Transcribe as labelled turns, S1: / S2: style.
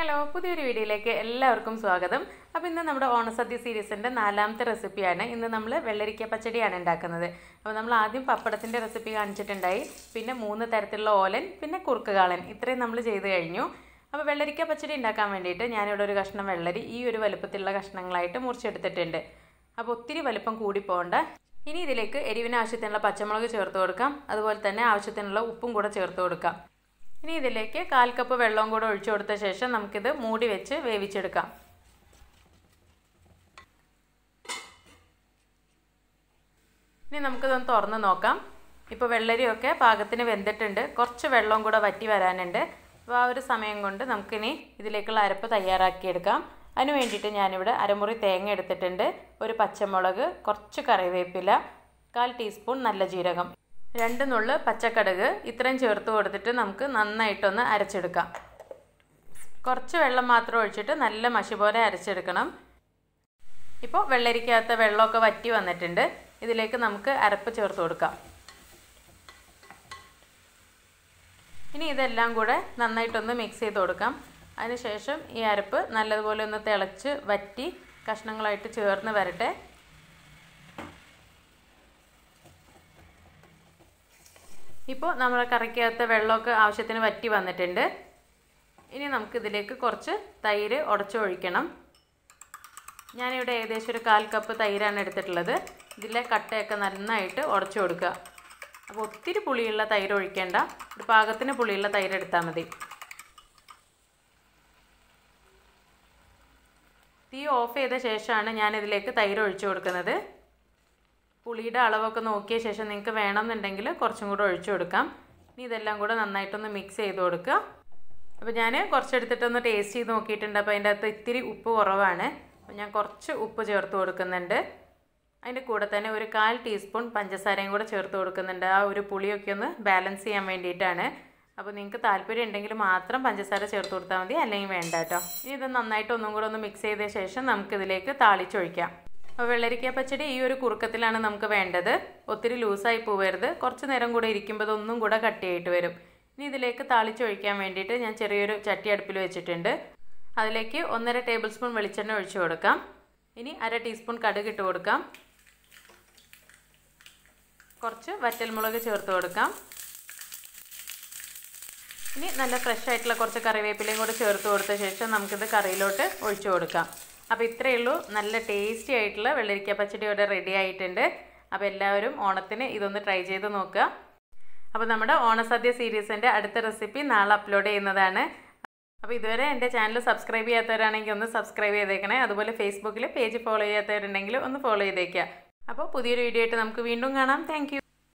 S1: hello പുതിയൊരു വീഡിയോയിലേക്ക് എല്ലാവർക്കും സ്വാഗതം അപ്പോൾ ഇന്ന് നമ്മുടെ ഓണസദ്യ സീരീസിൻ്റെ നാലാമത്തെ റെസിപ്പിയാണ് ഇന്ന് നമ്മൾ വെള്ളരിക്ക പച്ചടിയാണ് ഉണ്ടാക്കുന്നത് അപ്പോൾ നമ്മൾ ആദ്യം പപ്പടത്തിൻ്റെ റെസിപ്പി കാണിച്ചിട്ടുണ്ടായി പിന്നെ മൂന്ന് തരത്തിലുള്ള ഓലൻ പിന്നെ കുറുക്ക് കാളൻ ഇത്രയും നമ്മൾ ചെയ്ത് കഴിഞ്ഞു അപ്പോൾ വെള്ളരിക്ക പച്ചടി ഉണ്ടാക്കാൻ വേണ്ടിയിട്ട് ഞാനിവിടെ ഒരു കഷ്ണം വെള്ളരി ഈ ഒരു വലുപ്പത്തിലുള്ള കഷ്ണങ്ങളായിട്ട് മുറിച്ചെടുത്തിട്ടുണ്ട് അപ്പോൾ ഒത്തിരി വലുപ്പം കൂടി പോകണ്ട ഇനി ഇതിലേക്ക് എരിവിന് ആവശ്യത്തിനുള്ള പച്ചമുളക് ചേർത്ത് കൊടുക്കാം അതുപോലെ തന്നെ ആവശ്യത്തിനുള്ള ഉപ്പും കൂടെ ചേർത്ത് കൊടുക്കാം ഇനി ഇതിലേക്ക് കാൽ കപ്പ് വെള്ളവും കൂടെ ഒഴിച്ചു കൊടുത്ത ശേഷം നമുക്കിത് മൂടി വെച്ച് വേവിച്ചെടുക്കാം ഇനി നമുക്കിതൊന്ന് തുറന്ന് നോക്കാം ഇപ്പോൾ വെള്ളരിയൊക്കെ പാകത്തിന് വെന്തിട്ടുണ്ട് കുറച്ച് വെള്ളവും കൂടെ വറ്റി വരാനുണ്ട് അപ്പോൾ ആ ഒരു സമയം കൊണ്ട് നമുക്കിനി ഇതിലേക്കുള്ള അരപ്പ് തയ്യാറാക്കിയെടുക്കാം അതിന് വേണ്ടിയിട്ട് ഞാനിവിടെ അരമുറി തേങ്ങ എടുത്തിട്ടുണ്ട് ഒരു പച്ചമുളക് കുറച്ച് കറിവേപ്പില കാൽ ടീസ്പൂൺ നല്ല ജീരകം രണ്ട് നുള്ള് പച്ചക്കടുക് ഇത്രയും ചേർത്ത് കൊടുത്തിട്ട് നമുക്ക് നന്നായിട്ടൊന്ന് അരച്ചെടുക്കാം കുറച്ച് വെള്ളം മാത്രം ഒഴിച്ചിട്ട് നല്ല മഷി പോലെ അരച്ചെടുക്കണം ഇപ്പോൾ വെള്ളരിക്കകത്ത് വെള്ളമൊക്കെ വറ്റി വന്നിട്ടുണ്ട് ഇതിലേക്ക് നമുക്ക് അരപ്പ് ചേർത്ത് കൊടുക്കാം ഇനി ഇതെല്ലാം കൂടെ നന്നായിട്ടൊന്ന് മിക്സ് ചെയ്ത് കൊടുക്കാം അതിനുശേഷം ഈ അരപ്പ് നല്ലതുപോലെ ഒന്ന് തിളച്ച് വറ്റി കഷ്ണങ്ങളായിട്ട് ചേർന്ന് വരട്ടെ ഇപ്പോൾ നമ്മുടെ കറിക്കകത്ത് വെള്ളമൊക്കെ ആവശ്യത്തിന് വറ്റി വന്നിട്ടുണ്ട് ഇനി നമുക്കിതിലേക്ക് കുറച്ച് തൈര് ഉടച്ചൊഴിക്കണം ഞാനിവിടെ ഏകദേശം ഒരു കാൽ കപ്പ് തൈരാണ് എടുത്തിട്ടുള്ളത് ഇതിലെ കട്ടയൊക്കെ നന്നായിട്ട് ഉടച്ചു കൊടുക്കുക അപ്പോൾ ഒത്തിരി പുളിയുള്ള തൈര് ഒഴിക്കേണ്ട ഒരു പാകത്തിന് പുളിയുള്ള തൈര് എടുത്താൽ മതി തീ ഓഫ് ചെയ്ത ശേഷമാണ് ഞാനിതിലേക്ക് തൈര് ഒഴിച്ചു കൊടുക്കുന്നത് പുളിയുടെ അളവൊക്കെ നോക്കിയ ശേഷം നിങ്ങൾക്ക് വേണമെന്നുണ്ടെങ്കിൽ കുറച്ചും കൂടെ ഒഴിച്ചു കൊടുക്കാം ഇനി ഇതെല്ലാം കൂടെ നന്നായിട്ടൊന്ന് മിക്സ് ചെയ്ത് കൊടുക്കുക അപ്പോൾ ഞാൻ കുറച്ചെടുത്തിട്ടൊന്ന് ടേസ്റ്റ് ചെയ്ത് നോക്കിയിട്ടുണ്ട് അപ്പോൾ അതിൻ്റെ അകത്ത് ഇത്തിരി ഉപ്പ് കുറവാണ് അപ്പോൾ ഞാൻ കുറച്ച് ഉപ്പ് ചേർത്ത് കൊടുക്കുന്നുണ്ട് അതിൻ്റെ കൂടെ തന്നെ ഒരു കാൽ ടീസ്പൂൺ പഞ്ചസാരയും കൂടെ ചേർത്ത് കൊടുക്കുന്നുണ്ട് ആ ഒരു പുളിയൊക്കെ ഒന്ന് ബാലൻസ് ചെയ്യാൻ വേണ്ടിയിട്ടാണ് അപ്പോൾ നിങ്ങൾക്ക് താല്പര്യം ഉണ്ടെങ്കിൽ മാത്രം പഞ്ചസാര ചേർത്ത് കൊടുത്താൽ മതി അല്ലെങ്കിൽ വേണ്ട കേട്ടോ ഇനി ഇത് നന്നായിട്ട് ഒന്നും കൂടെ ഒന്ന് മിക്സ് ചെയ്ത ശേഷം നമുക്കിതിലേക്ക് താളിച്ചൊഴിക്കാം അപ്പോൾ വെള്ളരിക്ക പച്ചടി ഈ ഒരു കുറുക്കത്തിലാണ് നമുക്ക് വേണ്ടത് ഒത്തിരി ലൂസായി പോവരുത് കുറച്ച് നേരം കൂടെ ഇരിക്കുമ്പോൾ ഇതൊന്നും കൂടെ കട്ടിയായിട്ട് വരും ഇനി ഇതിലേക്ക് താളിച്ചൊഴിക്കാൻ വേണ്ടിയിട്ട് ഞാൻ ചെറിയൊരു ചട്ടി അടുപ്പിൽ വെച്ചിട്ടുണ്ട് അതിലേക്ക് ഒന്നര ടേബിൾ സ്പൂൺ വെളിച്ചെണ്ണ ഒഴിച്ചു കൊടുക്കാം ഇനി അര ടീസ്പൂൺ കടുക് ഇട്ട് കൊടുക്കാം കുറച്ച് വറ്റൽമുളക് ചേർത്ത് കൊടുക്കാം ഇനി നല്ല ഫ്രഷ് ആയിട്ടുള്ള കുറച്ച് കറിവേപ്പിലയും കൂടെ ചേർത്ത് കൊടുത്ത ശേഷം നമുക്കിത് കറിയിലോട്ട് ഒഴിച്ചു കൊടുക്കാം അപ്പോൾ ഇത്രയേ ഉള്ളൂ നല്ല ടേസ്റ്റി ആയിട്ടുള്ള വെള്ളരിക്ക പച്ചടി ഇവിടെ റെഡി ആയിട്ടുണ്ട് അപ്പോൾ എല്ലാവരും ഓണത്തിന് ഇതൊന്ന് ട്രൈ ചെയ്ത് നോക്കുക അപ്പോൾ നമ്മുടെ ഓണസദ്യ സീരീസിൻ്റെ അടുത്ത റെസിപ്പി നാളെ അപ്ലോഡ് ചെയ്യുന്നതാണ് അപ്പോൾ ഇതുവരെ എൻ്റെ ചാനൽ സബ്സ്ക്രൈബ് ചെയ്യാത്തവരാണെങ്കിൽ ഒന്ന് സബ്സ്ക്രൈബ് ചെയ്തേക്കണേ അതുപോലെ ഫേസ്ബുക്കിൽ പേജ് ഫോളോ ചെയ്യാത്തവരുണ്ടെങ്കിൽ ഒന്ന് ഫോളോ ചെയ്തേക്കുക അപ്പോൾ പുതിയൊരു വീഡിയോ ആയിട്ട് നമുക്ക് വീണ്ടും കാണാം താങ്ക്